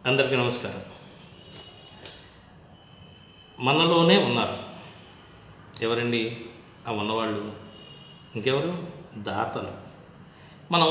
అందరికీ నమస్కారం మనలోనే ఉన్నారు ఎవరండి ఆ ఉన్నవాళ్ళు ఇంకెవరు దాతలు మనం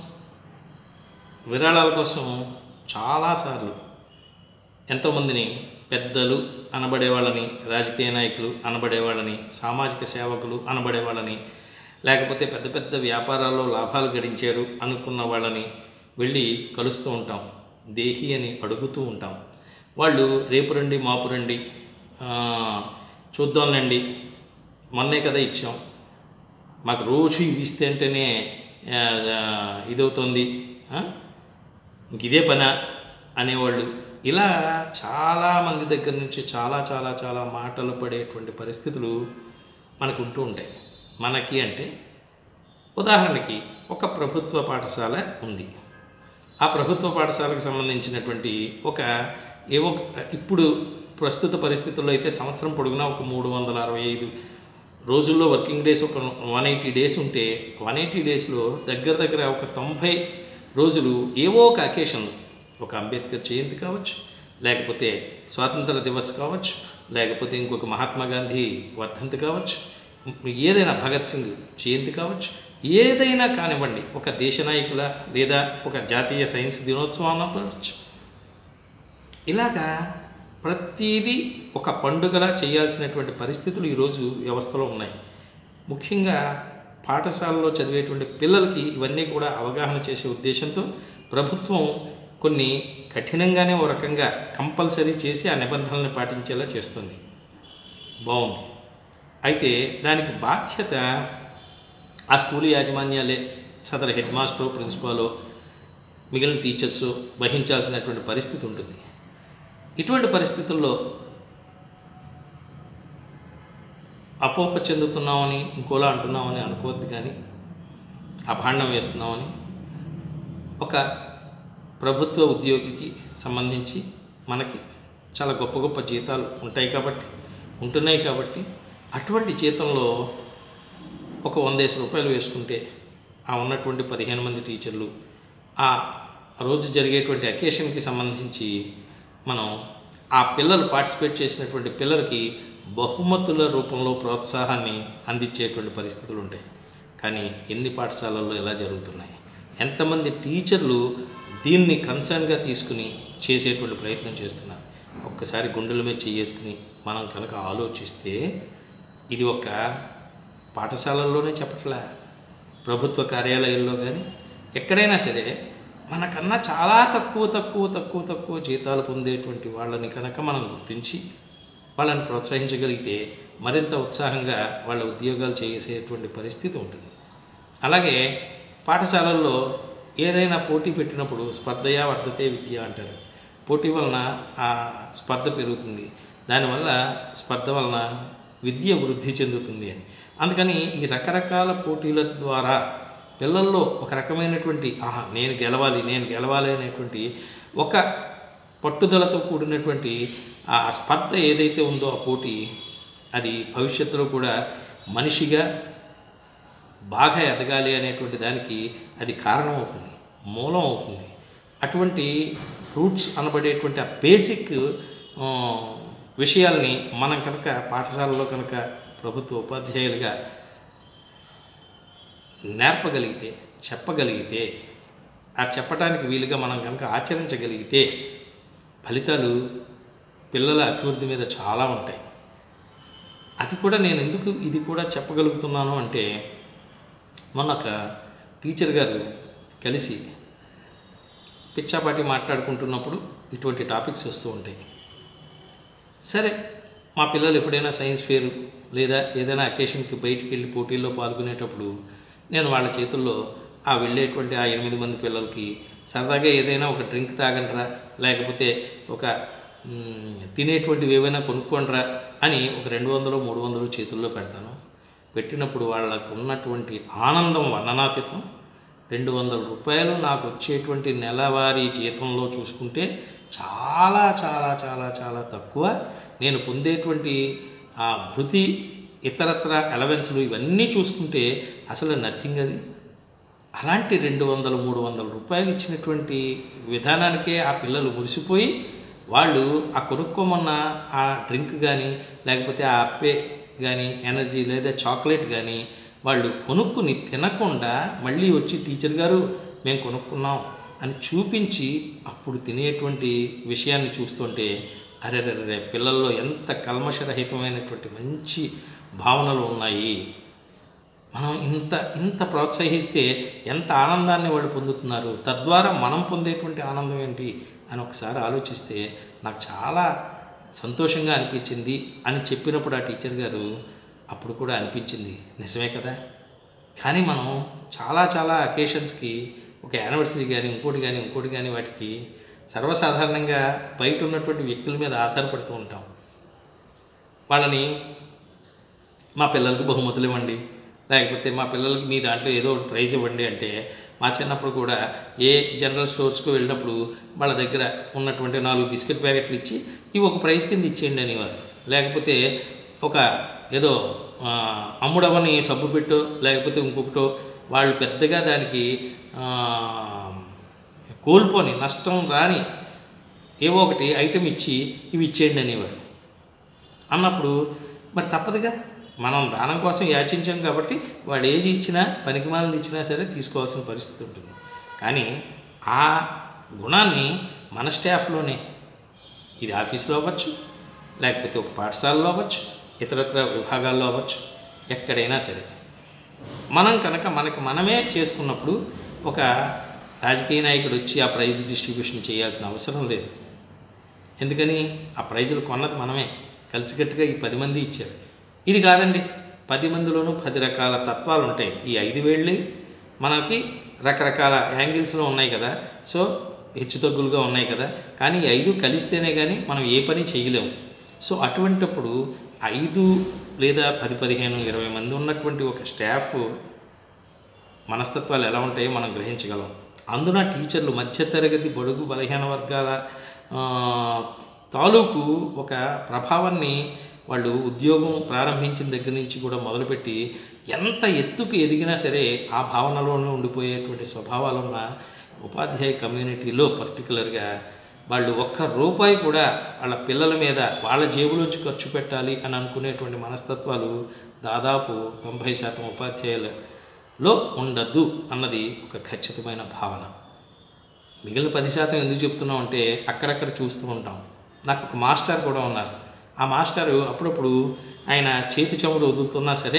విరాళాల కోసం చాలాసార్లు ఎంతోమందిని పెద్దలు అనబడే వాళ్ళని రాజకీయ నాయకులు అనబడే వాళ్ళని సామాజిక సేవకులు అనబడే వాళ్ళని లేకపోతే పెద్ద పెద్ద వ్యాపారాల్లో లాభాలు గడించారు అనుకున్న వాళ్ళని వెళ్ళి కలుస్తూ ఉంటాం దేహి అని అడుగుతూ ఉంటాం వాళ్ళు రేపు రండి మాపు రండి ఆ, చూద్దాంలేండి మొన్నే కదా ఇచ్చాం మాకు రోజు ఇవి ఇస్తే అంటేనే ఆ, ఆ, ఇదవుతుంది ఆ? ఇంక ఇదే పనా అనేవాళ్ళు ఇలా చాలామంది దగ్గర నుంచి చాలా చాలా చాలా మాటలు పడేటువంటి పరిస్థితులు మనకు ఉంటూ ఉంటాయి మనకి అంటే ఉదాహరణకి ఒక ప్రభుత్వ పాఠశాల ఉంది ఆ ప్రభుత్వ పాఠశాలకు సంబంధించినటువంటి ఒక ఏవో ఇప్పుడు ప్రస్తుత పరిస్థితుల్లో అయితే సంవత్సరం పొడుగునా ఒక మూడు వందల అరవై ఐదు రోజుల్లో వర్కింగ్ డేస్ ఒక వన్ ఎయిటీ డేస్ ఉంటే వన్ ఎయిటీ డేస్లో దగ్గర దగ్గర ఒక తొంభై రోజులు ఏవో ఒక అకేషన్ ఒక అంబేద్కర్ జయంతి కావచ్చు లేకపోతే స్వాతంత్ర దివస్ కావచ్చు లేకపోతే ఇంకొక మహాత్మా గాంధీ వర్ధంతి కావచ్చు ఏదైనా భగత్ సింగ్ జయంతి కావచ్చు ఏదైనా కానివ్వండి ఒక దేశ నాయకుల లేదా ఒక జాతీయ సైన్స్ దినోత్సవం కావచ్చు ఇలాగా ప్రతిదీ ఒక పండుగలా చేయాల్సినటువంటి పరిస్థితులు ఈరోజు వ్యవస్థలో ఉన్నాయి ముఖ్యంగా పాఠశాలలో చదివేటువంటి పిల్లలకి ఇవన్నీ కూడా అవగాహన చేసే ఉద్దేశంతో ప్రభుత్వం కొన్ని కఠినంగానే ఓ రకంగా కంపల్సరీ చేసి ఆ నిబంధనలను పాటించేలా చేస్తుంది బాగుంది అయితే దానికి బాధ్యత ఆ స్కూల్ యాజమాన్యాలే సదరు హెడ్ మాస్టరు ప్రిన్సిపాలో మిగిలిన టీచర్స్ వహించాల్సినటువంటి పరిస్థితి ఉంటుంది ఇటువంటి పరిస్థితుల్లో అపోహ చెందుతున్నామని ఇంకోలా అంటున్నామని అనుకోవద్దు కానీ అభాండం వేస్తున్నామని ఒక ప్రభుత్వ ఉద్యోగికి సంబంధించి మనకి చాలా గొప్ప గొప్ప జీతాలు ఉంటాయి కాబట్టి ఉంటున్నాయి కాబట్టి అటువంటి జీతంలో ఒక వందేసి రూపాయలు వేసుకుంటే ఆ ఉన్నటువంటి పదిహేను మంది టీచర్లు ఆ రోజు జరిగేటువంటి అకేషన్కి సంబంధించి మనం ఆ పిల్లలు పార్టిసిపేట్ చేసినటువంటి పిల్లలకి బహుమతుల రూపంలో ప్రోత్సాహాన్ని అందించేటువంటి పరిస్థితులు ఉంటాయి కానీ ఎన్ని పాఠశాలల్లో ఇలా జరుగుతున్నాయి ఎంతమంది టీచర్లు దీన్ని కన్సర్న్గా తీసుకుని చేసేటువంటి ప్రయత్నం చేస్తున్నారు ఒక్కసారి గుండెల మీద చేసుకుని మనం కనుక ఆలోచిస్తే ఇది ఒక పాఠశాలల్లోనే చెప్పట్లే ప్రభుత్వ కార్యాలయాల్లో కానీ ఎక్కడైనా సరే మనకన్నా చాలా తక్కువ తక్కువ తక్కువ తక్కువ జీతాలు పొందేటువంటి వాళ్ళని కనుక మనం గుర్తించి వాళ్ళని ప్రోత్సహించగలిగితే మరింత ఉత్సాహంగా వాళ్ళ ఉద్యోగాలు చేసేటువంటి పరిస్థితి ఉంటుంది అలాగే పాఠశాలల్లో ఏదైనా పోటీ పెట్టినప్పుడు స్పర్ధయా వర్ధతే విద్య అంటారు పోటీ వలన ఆ స్పర్ధ పెరుగుతుంది దానివల్ల స్పర్ధ వలన విద్య వృద్ధి చెందుతుంది అని అందుకని ఈ రకరకాల పోటీల ద్వారా పిల్లల్లో ఒక రకమైనటువంటి ఆహా నేను గెలవాలి నేను గెలవాలి అనేటువంటి ఒక పట్టుదలతో కూడినటువంటి ఆ స్పర్ధ ఏదైతే ఉందో ఆ పోటీ అది భవిష్యత్తులో కూడా మనిషిగా బాగా ఎదగాలి అనేటువంటి దానికి అది కారణం అవుతుంది మూలం అవుతుంది అటువంటి రూట్స్ అనబడేటువంటి ఆ బేసిక్ ఆ, విషయాల్ని మనం కనుక పాఠశాలలో కనుక ప్రభుత్వ ఉపాధ్యాయులుగా నేర్పగలిగితే చెప్పగలిగితే ఆ చెప్పడానికి వీలుగా మనం కనుక ఆచరించగలిగితే ఫలితాలు పిల్లల అభివృద్ధి మీద చాలా ఉంటాయి అది కూడా నేను ఎందుకు ఇది కూడా చెప్పగలుగుతున్నాను అంటే మొన్న ఒక టీచర్ గారు కలిసి పిచ్చాపాటి మాట్లాడుకుంటున్నప్పుడు ఇటువంటి టాపిక్స్ వస్తూ ఉంటాయి సరే మా పిల్లలు ఎప్పుడైనా సైన్స్ ఫేర్ లేదా ఏదైనా అకేషన్కి బయటికి వెళ్ళి పోటీల్లో పాల్గొనేటప్పుడు నేను వాళ్ళ చేతుల్లో ఆ వెళ్ళేటువంటి ఆ ఎనిమిది మంది పిల్లలకి సరదాగా ఏదైనా ఒక డ్రింక్ తాగండిరా లేకపోతే ఒక మ్, తినేటువంటివి ఏవైనా కొనుక్కోండిరా అని ఒక రెండు వందలు మూడు వందలు చేతుల్లో పెడతాను పెట్టినప్పుడు వాళ్ళకు ఉన్నటువంటి ఆనందం వర్ణనాతీతం రెండు వందల రూపాయలు నాకు వచ్చేటువంటి నెలవారీ జీతంలో చూసుకుంటే చాలా చాలా చాలా చాలా తక్కువ నేను పొందేటువంటి ఆ భృతి ఇతరత్ర అలవెన్స్లు ఇవన్నీ చూసుకుంటే అసలు నథింగ్ అది అలాంటి రెండు వందలు మూడు వందల రూపాయలు ఇచ్చినటువంటి విధానానికే ఆ పిల్లలు మురిసిపోయి వాళ్ళు ఆ కొనుక్కోమన్న ఆ డ్రింక్ కానీ లేకపోతే ఆ అప్పే కానీ ఎనర్జీ లేదా చాక్లెట్ కానీ వాళ్ళు కొనుక్కుని తినకుండా మళ్ళీ వచ్చి టీచర్ గారు మేము కొనుక్కున్నాం అని చూపించి అప్పుడు తినేటువంటి విషయాన్ని చూస్తుంటే అరెరెరే పిల్లల్లో ఎంత కల్మషరహితమైనటువంటి మంచి భావనలు ఉన్నాయి మనం ఇంత ఇంత ప్రోత్సహిస్తే ఎంత ఆనందాన్ని వాళ్ళు పొందుతున్నారు తద్వారా మనం పొందేటువంటి ఆనందం ఏంటి అని ఒకసారి ఆలోచిస్తే నాకు చాలా సంతోషంగా అనిపించింది అని చెప్పినప్పుడు ఆ టీచర్ గారు అప్పుడు కూడా అనిపించింది నిజమే కదా కానీ మనం చాలా చాలా అకేషన్స్కి ఒక యానివర్సరీ కానీ ఇంకోటి కానీ ఇంకోటి కానీ వాటికి సర్వసాధారణంగా బయట ఉన్నటువంటి వ్యక్తుల మీద ఆధారపడుతూ ఉంటాం వాళ్ళని మా పిల్లలకు బహుమతులు ఇవ్వండి లేకపోతే మా పిల్లలకి మీ దాంట్లో ఏదో ఒకటి ప్రైజ్ ఇవ్వండి అంటే మా చిన్నప్పుడు కూడా ఏ జనరల్ స్టోర్స్కి వెళ్ళినప్పుడు వాళ్ళ దగ్గర ఉన్నటువంటి నాలుగు బిస్కెట్ ప్యాకెట్లు ఇచ్చి ఇవి ఒక ప్రైజ్ కింద ఇచ్చేయండి అనేవారు లేకపోతే ఒక ఏదో ఆ, అమ్ముడవని సబ్బు పెట్టో లేకపోతే ఇంకొకటో వాళ్ళు పెద్దగా దానికి ఆ, కోల్పోని నష్టం రాని ఏవో ఒకటి ఐటెం ఇచ్చి ఇవి ఇచ్చేయండి అనేవారు అన్నప్పుడు మరి తప్పదుగా మనం దానం కోసం యాచించాం కాబట్టి వాడు ఏది ఇచ్చినా పనికిమాలని ఇచ్చినా సరే తీసుకోవాల్సిన పరిస్థితి ఉంటుంది కానీ ఆ గుణాన్ని మన స్టాఫ్లోనే ఇది ఆఫీస్లో అవ్వచ్చు లేకపోతే ఒక పాఠశాలలో అవ్వచ్చు ఇతరత్ర విభాగాల్లో అవ్వచ్చు ఎక్కడైనా సరే మనం కనుక మనకి మనమే చేసుకున్నప్పుడు ఒక రాజకీయ నాయకుడు వచ్చి ఆ ప్రైజ్ డిస్ట్రిబ్యూషన్ చేయాల్సిన అవసరం లేదు ఎందుకని ఆ ప్రైజులు కొన్నది మనమే కలిసికట్టుగా ఈ పది మంది ఇచ్చారు ఇది కాదండి పది మందిలోనూ పది రకాల తత్వాలు ఉంటాయి ఈ ఐదు వేళ్ళు మనకి రకరకాల యాంగిల్స్లో ఉన్నాయి కదా సో హెచ్చుతగ్గులుగా ఉన్నాయి కదా కానీ ఈ ఐదు కలిస్తేనే కానీ మనం ఏ పని చేయలేము సో అటువంటప్పుడు ఐదు లేదా పది పదిహేను ఇరవై మంది ఉన్నటువంటి ఒక స్టాఫ్ మనస్తత్వాలు ఎలా ఉంటాయో మనం గ్రహించగలం అందున టీచర్లు మధ్యతరగతి బడుగు బలహీన వర్గాల ఆ, తాలూకు ఒక ప్రభావాన్ని వాళ్ళు ఉద్యోగం ప్రారంభించిన దగ్గర నుంచి కూడా మొదలుపెట్టి ఎంత ఎత్తుకు ఎదిగినా సరే ఆ భావనలోనే ఉండిపోయేటువంటి స్వభావాలున్న ఉపాధ్యాయ కమ్యూనిటీలో పర్టికులర్గా వాళ్ళు ఒక్క రూపాయి కూడా వాళ్ళ పిల్లల మీద వాళ్ళ జేబులోంచి ఖర్చు పెట్టాలి అని అనుకునేటువంటి మనస్తత్వాలు దాదాపు తొంభై శాతం ఉపాధ్యాయులలో ఉండద్దు అన్నది ఒక ఖచ్చితమైన భావన మిగిలిన పది శాతం ఎందుకు చెప్తున్నాం అంటే అక్కడక్కడ చూస్తూ ఉంటాం నాకు ఒక మాస్టర్ కూడా ఉన్నారు ఆ మాస్టారు అప్పుడప్పుడు ఆయన చేతి చెముడు వదులుతున్నా సరే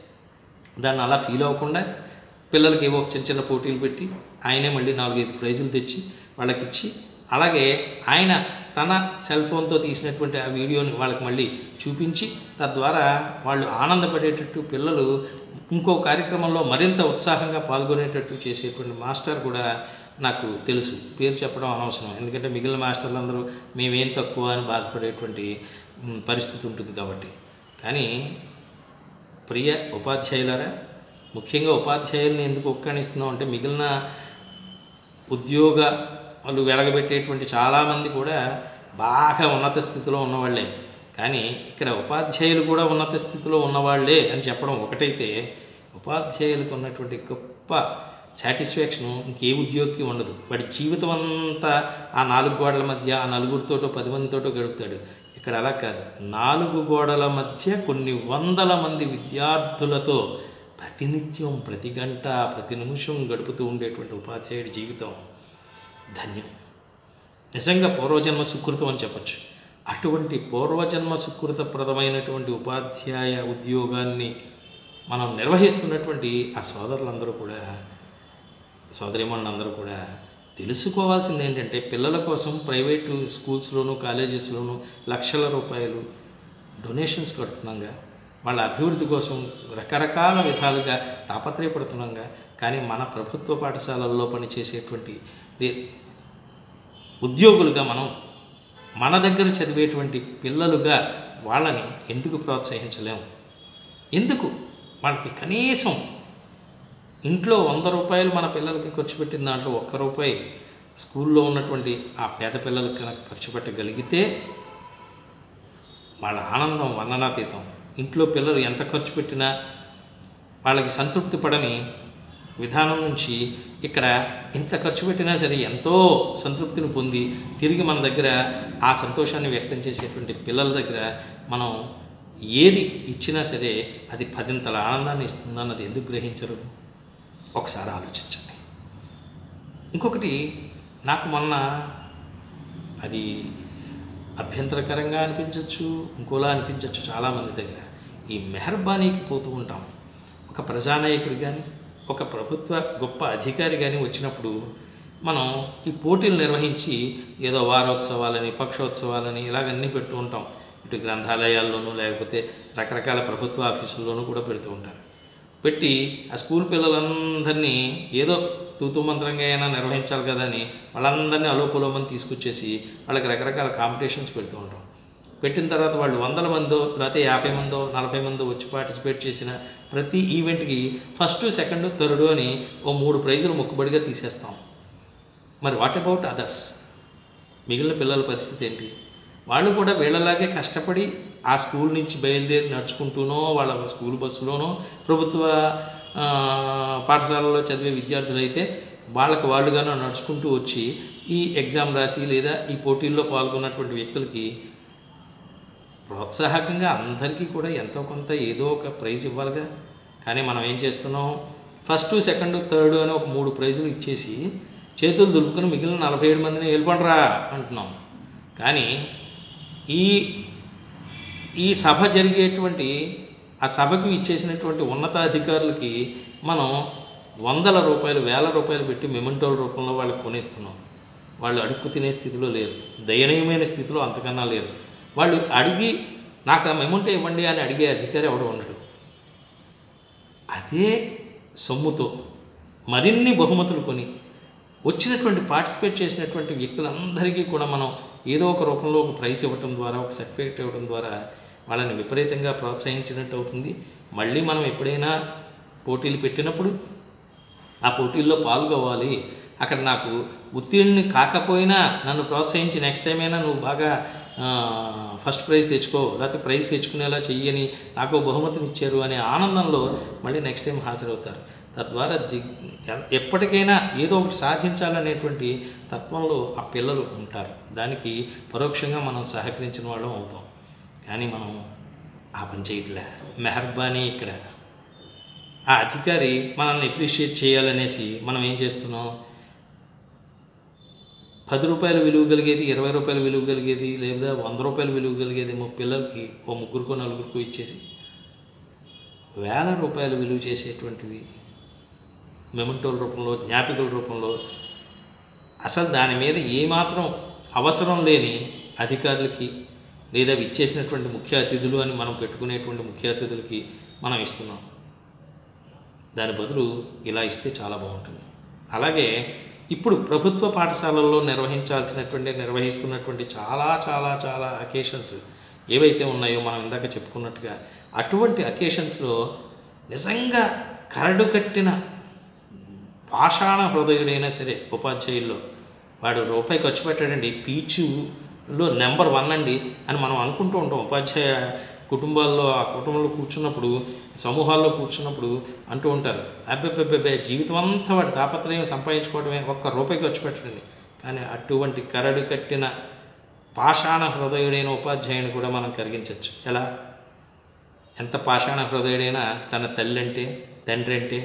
దాన్ని అలా ఫీల్ అవ్వకుండా పిల్లలకి ఏవో చిన్న చిన్న పోటీలు పెట్టి ఆయనే మళ్ళీ నాలుగైదు ప్రైజులు తెచ్చి వాళ్ళకి ఇచ్చి అలాగే ఆయన తన సెల్ ఫోన్తో తీసినటువంటి ఆ వీడియోని వాళ్ళకి మళ్ళీ చూపించి తద్వారా వాళ్ళు ఆనందపడేటట్టు పిల్లలు ఇంకో కార్యక్రమంలో మరింత ఉత్సాహంగా పాల్గొనేటట్టు చేసేటువంటి మాస్టర్ కూడా నాకు తెలుసు పేరు చెప్పడం అనవసరం ఎందుకంటే మిగిలిన మాస్టర్లందరూ మేమేం తక్కువ అని బాధపడేటువంటి మ్, పరిస్థితి ఉంటుంది కాబట్టి కానీ ప్రియ ఉపాధ్యాయులారా ముఖ్యంగా ఉపాధ్యాయుల్ని ఎందుకు ఒక్కనిస్తున్నాం అంటే మిగిలిన ఉద్యోగాలు వెలగబెట్టేటువంటి చాలామంది కూడా బాగా ఉన్నత స్థితిలో ఉన్నవాళ్ళే కానీ ఇక్కడ ఉపాధ్యాయులు కూడా ఉన్నత స్థితిలో ఉన్నవాళ్ళే అని చెప్పడం ఒకటైతే ఉపాధ్యాయులకు ఉన్నటువంటి గొప్ప సాటిస్ఫాక్షన్ ఇంకే ఉద్యోగికి ఉండదు వాడి జీవితం అంతా ఆ నాలుగు గోడల మధ్య ఆ నలుగురితోటో పది మందితోటో గడుపుతాడు ఇక్కడ అలా కాదు నాలుగు గోడల మధ్య కొన్ని వందల మంది విద్యార్థులతో ప్రతినిత్యం ప్రతి గంట ప్రతి నిమిషం గడుపుతూ ఉండేటువంటి ఉపాధ్యాయుడి జీవితం ధన్యం నిజంగా పూర్వజన్మ సుకృతం అని చెప్పచ్చు అటువంటి పూర్వజన్మ సుకృతప్రదమైనటువంటి ఉపాధ్యాయ ఉద్యోగాన్ని మనం నిర్వహిస్తున్నటువంటి ఆ సోదరులందరూ కూడా సోదరిమణులందరూ కూడా తెలుసుకోవాల్సింది ఏంటంటే పిల్లల కోసం ప్రైవేటు స్కూల్స్లోను కాలేజెస్లోను లక్షల రూపాయలు డొనేషన్స్ కడుతున్నాంగా వాళ్ళ అభివృద్ధి కోసం రకరకాల విధాలుగా తాపత్రయపడుతున్నాంగా కానీ మన ప్రభుత్వ పాఠశాలల్లో పనిచేసేటువంటి వి- ఉద్యోగులుగా మనం మన దగ్గర చదివేటువంటి పిల్లలుగా వాళ్ళని ఎందుకు ప్రోత్సహించలేము ఎందుకు వాళ్ళకి కనీసం ఇంట్లో వంద రూపాయలు మన పిల్లలకి ఖర్చు పెట్టిన దాంట్లో ఒక్క రూపాయి స్కూల్లో ఉన్నటువంటి ఆ పేద పిల్లలకి కనుక ఖర్చు పెట్టగలిగితే వాళ్ళ ఆనందం వర్ణనాతీతం ఇంట్లో పిల్లలు ఎంత ఖర్చు పెట్టినా వాళ్ళకి సంతృప్తి పడని విధానం నుంచి ఇక్కడ ఇంత ఖర్చు పెట్టినా సరే ఎంతో సంతృప్తిని పొంది తిరిగి మన దగ్గర ఆ సంతోషాన్ని వ్యక్తం చేసేటువంటి పిల్లల దగ్గర మనం ఏది ఇచ్చినా సరే అది పదింతల ఆనందాన్ని ఇస్తుందన్నది ఎందుకు గ్రహించరు ఒకసారి ఆలోచించండి ఇంకొకటి నాకు మొన్న అది అభ్యంతరకరంగా అనిపించవచ్చు ఇంకోలా అనిపించవచ్చు చాలామంది దగ్గర ఈ మెహర్బానీకి పోతూ ఉంటాం ఒక ప్రజానాయకుడు కానీ ఒక ప్రభుత్వ గొప్ప అధికారి కానీ వచ్చినప్పుడు మనం ఈ పోటీలు నిర్వహించి ఏదో వారోత్సవాలని పక్షోత్సవాలని ఇలాగన్నీ పెడుతూ ఉంటాం ఇటు గ్రంథాలయాల్లోనూ లేకపోతే రకరకాల ప్రభుత్వ ఆఫీసుల్లోనూ కూడా పెడుతూ ఉంటారు పెట్టి ఆ స్కూల్ పిల్లలందరినీ ఏదో తూతూ మంత్రంగా అయినా నిర్వహించాలి కదా అని వాళ్ళందరినీ అలోపలోమని తీసుకొచ్చేసి వాళ్ళకి రకరకాల కాంపిటీషన్స్ పెడుతూ ఉంటాం పెట్టిన తర్వాత వాళ్ళు వందల మందో లేకపోతే యాభై మందో నలభై మందో వచ్చి పార్టిసిపేట్ చేసిన ప్రతి ఈవెంట్కి ఫస్ట్ సెకండ్ థర్డ్ అని ఓ మూడు ప్రైజులు మొక్కుబడిగా తీసేస్తాం మరి వాట్ అబౌట్ అదర్స్ మిగిలిన పిల్లల పరిస్థితి ఏంటి వాళ్ళు కూడా వీళ్ళలాగే కష్టపడి ఆ స్కూల్ నుంచి బయలుదేరి నడుచుకుంటూనో వాళ్ళ స్కూల్ బస్సులోనో ప్రభుత్వ ఆ, పాఠశాలలో చదివే విద్యార్థులు అయితే వాళ్ళకి వాళ్ళుగానో నడుచుకుంటూ వచ్చి ఈ ఎగ్జామ్ రాసి లేదా ఈ పోటీల్లో పాల్గొన్నటువంటి వ్యక్తులకి ప్రోత్సాహకంగా అందరికీ కూడా ఎంతో కొంత ఏదో ఒక ప్రైజ్ ఇవ్వాలిగా కానీ మనం ఏం చేస్తున్నాం ఫస్ట్ సెకండ్ థర్డ్ అని ఒక మూడు ప్రైజులు ఇచ్చేసి చేతులు దులుపుకొని మిగిలిన నలభై ఏడు మందిని వెళ్ళిపోండిరా అంటున్నాం కానీ ఈ ఈ సభ జరిగేటువంటి ఆ సభకు ఇచ్చేసినటువంటి ఉన్నతాధికారులకి మనం వందల రూపాయలు వేల రూపాయలు పెట్టి మెమెంటోల రూపంలో వాళ్ళకి కొనేస్తున్నాం వాళ్ళు అడుక్కు తినే స్థితిలో లేరు దయనీయమైన స్థితిలో అంతకన్నా లేరు వాళ్ళు అడిగి నాకు ఆ మెమెంటో ఇవ్వండి అని అడిగే అధికారి ఎవడు ఉండడు అదే సొమ్ముతో మరిన్ని బహుమతులు కొని వచ్చినటువంటి పార్టిసిపేట్ చేసినటువంటి వ్యక్తులందరికీ కూడా మనం ఏదో ఒక రూపంలో ఒక ప్రైజ్ ఇవ్వటం ద్వారా ఒక సర్టిఫికేట్ ఇవ్వడం ద్వారా వాళ్ళని విపరీతంగా ప్రోత్సహించినట్టు అవుతుంది మళ్ళీ మనం ఎప్పుడైనా పోటీలు పెట్టినప్పుడు ఆ పోటీల్లో పాల్గొవాలి అక్కడ నాకు ఉత్తీర్ణుని కాకపోయినా నన్ను ప్రోత్సహించి నెక్స్ట్ టైం అయినా నువ్వు బాగా ఆ, ఫస్ట్ ప్రైజ్ తెచ్చుకో లేకపోతే ప్రైజ్ తెచ్చుకునేలా చెయ్యని నాకు ఓ బహుమతిని ఇచ్చారు అనే ఆనందంలో మళ్ళీ నెక్స్ట్ టైం హాజరవుతారు తద్వారా దిగ్ ఎప్పటికైనా ఏదో ఒకటి సాధించాలనేటువంటి తత్వంలో ఆ పిల్లలు ఉంటారు దానికి పరోక్షంగా మనం సహకరించిన వాళ్ళం అవుతాం కానీ మనం ఆ పని చేయట్లే మెహర్బానీ ఇక్కడ ఆ అధికారి మనల్ని అప్రిషియేట్ చేయాలనేసి మనం ఏం చేస్తున్నాం పది రూపాయలు విలువ కలిగేది ఇరవై రూపాయలు విలువ కలిగేది లేదా వంద రూపాయలు విలువ కలిగేది మా పిల్లలకి ఓ ముగ్గురుకో నలుగురికో ఇచ్చేసి వేల రూపాయలు విలువ చేసేటువంటివి మెమెంటోల రూపంలో జ్ఞాపికల రూపంలో అసలు దాని మీద ఏమాత్రం అవసరం లేని అధికారులకి లేదా ఇచ్చేసినటువంటి ముఖ్య అతిథులు అని మనం పెట్టుకునేటువంటి ముఖ్య అతిథులకి మనం ఇస్తున్నాం దాని బదులు ఇలా ఇస్తే చాలా బాగుంటుంది అలాగే ఇప్పుడు ప్రభుత్వ పాఠశాలల్లో నిర్వహించాల్సినటువంటి నిర్వహిస్తున్నటువంటి చాలా చాలా చాలా అకేషన్స్ ఏవైతే ఉన్నాయో మనం ఇందాక చెప్పుకున్నట్టుగా అటువంటి అకేషన్స్లో నిజంగా కరడు కట్టిన పాషాణ హృదయుడైనా సరే ఉపాధ్యాయుల్లో వాడు రూపాయి ఖర్చు పెట్టాడండి పీచులో నెంబర్ వన్ అండి అని మనం అనుకుంటూ ఉంటాం ఉపాధ్యాయ కుటుంబాల్లో ఆ కుటుంబంలో కూర్చున్నప్పుడు సమూహాల్లో కూర్చున్నప్పుడు అంటూ ఉంటారు అబ్బెబ్బెబ్బెబ్బే జీవితం అంతా వాడి తాపత్రయం సంపాదించుకోవడమే ఒక్క రూపాయి ఖర్చు పెట్టడండి కానీ అటువంటి కరడు కట్టిన పాషాణ హృదయుడైన ఉపాధ్యాయుని కూడా మనం కరిగించవచ్చు ఎలా ఎంత పాషాణ హృదయుడైనా తన తల్లి అంటే తండ్రి అంటే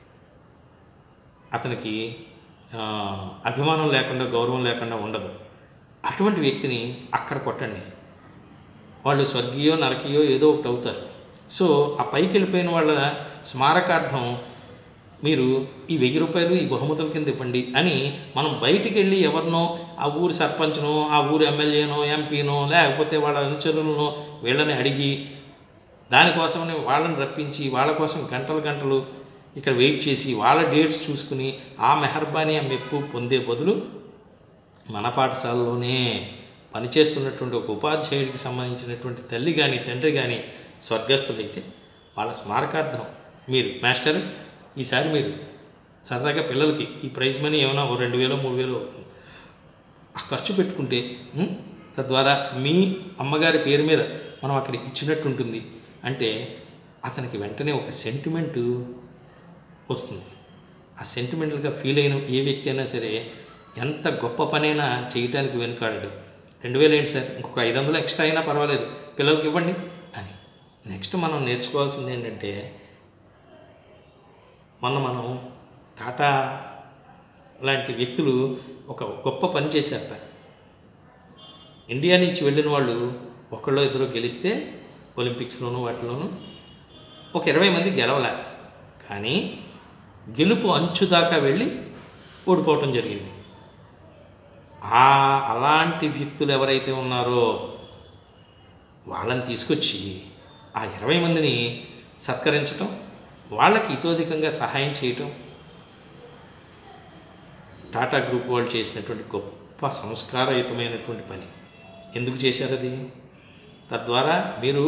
అతనికి ఆ, అభిమానం లేకుండా గౌరవం లేకుండా ఉండదు అటువంటి వ్యక్తిని అక్కడ కొట్టండి వాళ్ళు స్వర్గీయో నరకీయో ఏదో ఒకటి అవుతారు సో ఆ పైకి వెళ్ళిపోయిన వాళ్ళ స్మారకార్థం మీరు ఈ వెయ్యి రూపాయలు ఈ బహుమతుల కింద ఇవ్వండి అని మనం బయటికి వెళ్ళి ఎవరినో ఆ ఊరి సర్పంచ్నో ఆ ఊరి ఎమ్మెల్యేనో ఎంపీనో లేకపోతే వాళ్ళ అనుచరులనో వీళ్ళని అడిగి దానికోసమని వాళ్ళని రప్పించి వాళ్ళ కోసం గంటలు గంటలు ఇక్కడ వెయిట్ చేసి వాళ్ళ డేట్స్ చూసుకుని ఆ మెహర్బానీ ఆ మెప్పు పొందే బదులు మన పాఠశాలలోనే పనిచేస్తున్నటువంటి ఒక ఉపాధ్యాయుడికి సంబంధించినటువంటి తల్లి కానీ తండ్రి కానీ స్వర్గస్థులైతే వాళ్ళ స్మారకార్థం మీరు మాస్టర్ ఈసారి మీరు సరదాగా పిల్లలకి ఈ ప్రైజ్ మనీ ఏమైనా ఓ రెండు వేలు మూడు వేలు అవుతుంది ఆ ఖర్చు పెట్టుకుంటే ఉం, తద్వారా మీ అమ్మగారి పేరు మీద మనం అక్కడ ఇచ్చినట్టు ఉంటుంది అంటే అతనికి వెంటనే ఒక సెంటిమెంటు వస్తుంది ఆ సెంటిమెంటల్గా ఫీల్ అయిన ఏ వ్యక్తి అయినా సరే ఎంత గొప్ప పనైనా చేయటానికి వెనుకాడడు రెండు వేలు ఏంటి సార్ ఇంకొక ఐదు వందలు ఎక్స్ట్రా అయినా పర్వాలేదు పిల్లలకి ఇవ్వండి అని నెక్స్ట్ మనం నేర్చుకోవాల్సింది ఏంటంటే మొన్న మనం టాటా లాంటి వ్యక్తులు ఒక గొప్ప పని చేశారట ఇండియా నుంచి వెళ్ళిన వాళ్ళు ఒకళ్ళో ఇద్దరు గెలిస్తే ఒలింపిక్స్లోను వాటిలోను ఒక ఇరవై మంది గెలవలే కానీ గెలుపు అంచు దాకా వెళ్ళి ఓడిపోవటం జరిగింది ఆ అలాంటి వ్యక్తులు ఎవరైతే ఉన్నారో వాళ్ళని తీసుకొచ్చి ఆ ఇరవై మందిని సత్కరించటం వాళ్ళకి ఇతోధికంగా సహాయం చేయటం టాటా గ్రూప్ వాళ్ళు చేసినటువంటి గొప్ప సంస్కారయుతమైనటువంటి పని ఎందుకు చేశారు అది తద్వారా మీరు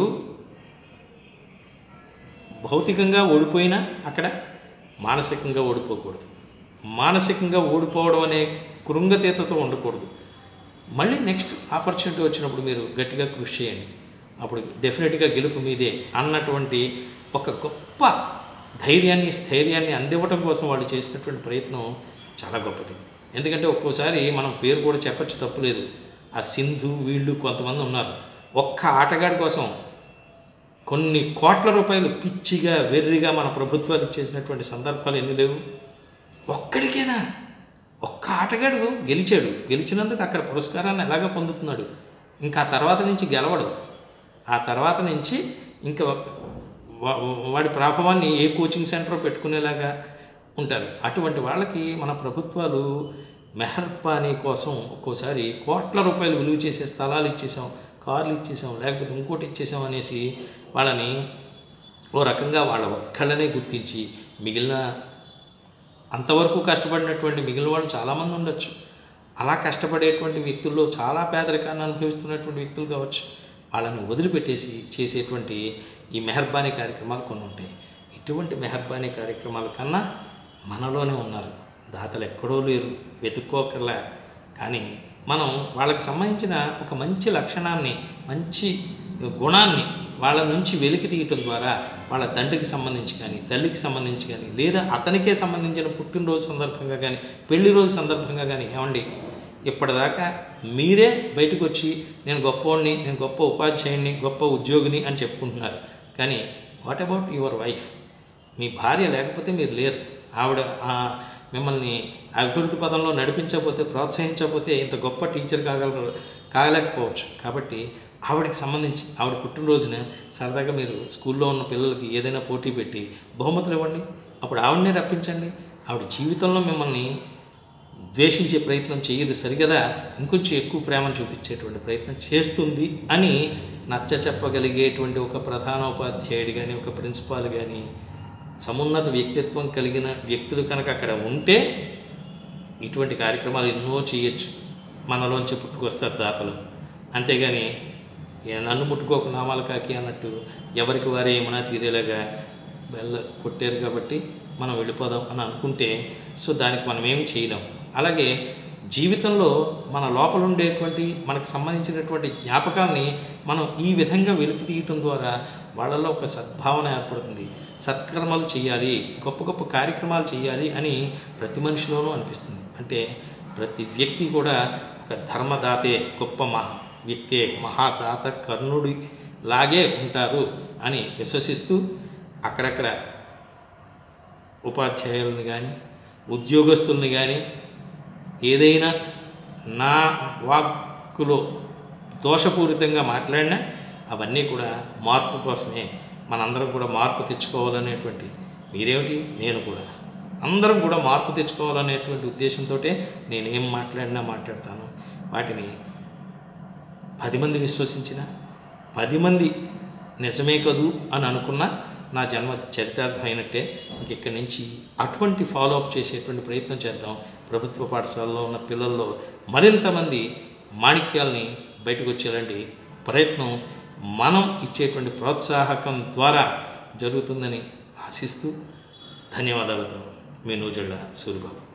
భౌతికంగా ఓడిపోయినా అక్కడ మానసికంగా ఓడిపోకూడదు మానసికంగా ఓడిపోవడం అనే కృంగతీతతో ఉండకూడదు మళ్ళీ నెక్స్ట్ ఆపర్చునిటీ వచ్చినప్పుడు మీరు గట్టిగా కృషి చేయండి అప్పుడు డెఫినెట్గా గెలుపు మీదే అన్నటువంటి ఒక గొప్ప ధైర్యాన్ని స్థైర్యాన్ని అందివ్వటం కోసం వాళ్ళు చేసినటువంటి ప్రయత్నం చాలా గొప్పది ఎందుకంటే ఒక్కోసారి మనం పేరు కూడా చెప్పచ్చు తప్పులేదు ఆ సింధు వీళ్ళు కొంతమంది ఉన్నారు ఒక్క ఆటగాడి కోసం కొన్ని కోట్ల రూపాయలు పిచ్చిగా వెర్రిగా మన ప్రభుత్వాలు ఇచ్చేసినటువంటి సందర్భాలు ఎన్ని లేవు ఒక్కడికేనా ఒక్క ఆటగాడు గెలిచాడు గెలిచినందుకు అక్కడ పురస్కారాన్ని ఎలాగ పొందుతున్నాడు ఇంకా ఆ తర్వాత నుంచి గెలవడు ఆ తర్వాత నుంచి ఇంకా వా- వాడి ప్రభావాన్ని ఏ కోచింగ్ సెంటర్ పెట్టుకునేలాగా ఉంటారు అటువంటి వాళ్ళకి మన ప్రభుత్వాలు మెహర్బానీ కోసం ఒక్కోసారి కోట్ల రూపాయలు విలువ చేసే స్థలాలు ఇచ్చేసాం కార్లు ఇచ్చేసాం లేకపోతే ఇంకోటి ఇచ్చేసాం అనేసి వాళ్ళని ఓ రకంగా వాళ్ళ ఒక్కళ్ళనే గుర్తించి మిగిలిన అంతవరకు కష్టపడినటువంటి మిగిలిన వాళ్ళు చాలామంది ఉండొచ్చు అలా కష్టపడేటువంటి వ్యక్తుల్లో చాలా పేదరికాన్ని అనుభవిస్తున్నటువంటి వ్యక్తులు కావచ్చు వాళ్ళని వదిలిపెట్టేసి చేసేటువంటి ఈ మెహర్బానీ కార్యక్రమాలు కొన్ని ఉంటాయి ఇటువంటి మెహర్బానీ కార్యక్రమాల కన్నా మనలోనే ఉన్నారు దాతలు ఎక్కడో లేరు వెతుక్కోకర్లే కానీ మనం వాళ్ళకి సంబంధించిన ఒక మంచి లక్షణాన్ని మంచి గుణాన్ని వాళ్ళ నుంచి వెలికి తీయటం ద్వారా వాళ్ళ తండ్రికి సంబంధించి కానీ తల్లికి సంబంధించి కానీ లేదా అతనికే సంబంధించిన పుట్టినరోజు సందర్భంగా కానీ పెళ్లి రోజు సందర్భంగా కానీ ఏమండి ఇప్పటిదాకా మీరే బయటకు వచ్చి నేను గొప్పవాడిని నేను గొప్ప ఉపాధ్యాయుడిని గొప్ప ఉద్యోగిని అని చెప్పుకుంటున్నారు కానీ వాట్ అబౌట్ యువర్ వైఫ్ మీ భార్య లేకపోతే మీరు లేరు ఆవిడ ఆ మిమ్మల్ని అభివృద్ధి పదంలో నడిపించకపోతే ప్రోత్సహించకపోతే ఇంత గొప్ప టీచర్ కాగలరు కాగలేకపోవచ్చు కాబట్టి ఆవిడకి సంబంధించి ఆవిడ పుట్టినరోజున సరదాగా మీరు స్కూల్లో ఉన్న పిల్లలకి ఏదైనా పోటీ పెట్టి బహుమతులు ఇవ్వండి అప్పుడు ఆవిడనే రప్పించండి ఆవిడ జీవితంలో మిమ్మల్ని ద్వేషించే ప్రయత్నం చేయదు సరిగదా ఇంకొంచెం ఎక్కువ ప్రేమను చూపించేటువంటి ప్రయత్నం చేస్తుంది అని నచ్చ చెప్పగలిగేటువంటి ఒక ప్రధానోపాధ్యాయుడు కానీ ఒక ప్రిన్సిపాల్ కానీ సమున్నత వ్యక్తిత్వం కలిగిన వ్యక్తులు కనుక అక్కడ ఉంటే ఇటువంటి కార్యక్రమాలు ఎన్నో చేయొచ్చు మనలోంచి పుట్టుకొస్తారు దాతలు అంతేగాని "ఏ నన్ను ముట్టుకోక నామాలు కాకి అన్నట్టు ఎవరికి వారే ఏమైనా తీరేలాగా బెల్ల కొట్టారు కాబట్టి మనం వెళ్ళిపోదాం అని అనుకుంటే సో దానికి మనం ఏమి చేయలేం అలాగే జీవితంలో మన లోపల ఉండేటువంటి మనకు సంబంధించినటువంటి జ్ఞాపకాల్ని మనం ఈ విధంగా వెలికి తీయటం ద్వారా వాళ్ళలో ఒక సద్భావన ఏర్పడుతుంది సత్కర్మలు చేయాలి గొప్ప గొప్ప కార్యక్రమాలు చేయాలి అని ప్రతి మనిషిలోనూ అనిపిస్తుంది అంటే ప్రతి వ్యక్తి కూడా ఒక ధర్మదాతే గొప్ప మహా వ్యక్తే మహాదాత కర్ణుడి లాగే ఉంటారు అని విశ్వసిస్తూ అక్కడక్కడ ఉపాధ్యాయులను కానీ ఉద్యోగస్తుల్ని కానీ ఏదైనా నా వాక్కులో దోషపూరితంగా మాట్లాడినా అవన్నీ కూడా మార్పు కోసమే మనందరం కూడా మార్పు తెచ్చుకోవాలనేటువంటి మీరేమిటి నేను కూడా అందరం కూడా మార్పు తెచ్చుకోవాలనేటువంటి ఉద్దేశంతో నేను ఏం మాట్లాడినా మాట్లాడతాను వాటిని పది మంది విశ్వసించిన పది మంది నిజమే కదూ అని అనుకున్నా నా జన్మ చరితార్థమైనట్టే ఇంక ఇక్కడి నుంచి అటువంటి ఫాలో అప్ చేసేటువంటి ప్రయత్నం చేద్దాం ప్రభుత్వ పాఠశాలలో ఉన్న పిల్లల్లో మరింతమంది మాణిక్యాల్ని బయటకు వచ్చేలాంటి ప్రయత్నం మనం ఇచ్చేటువంటి ప్రోత్సాహకం ద్వారా జరుగుతుందని ఆశిస్తూ ధన్యవాదాలతో మీ నూజళ్ళ సూరిబాబు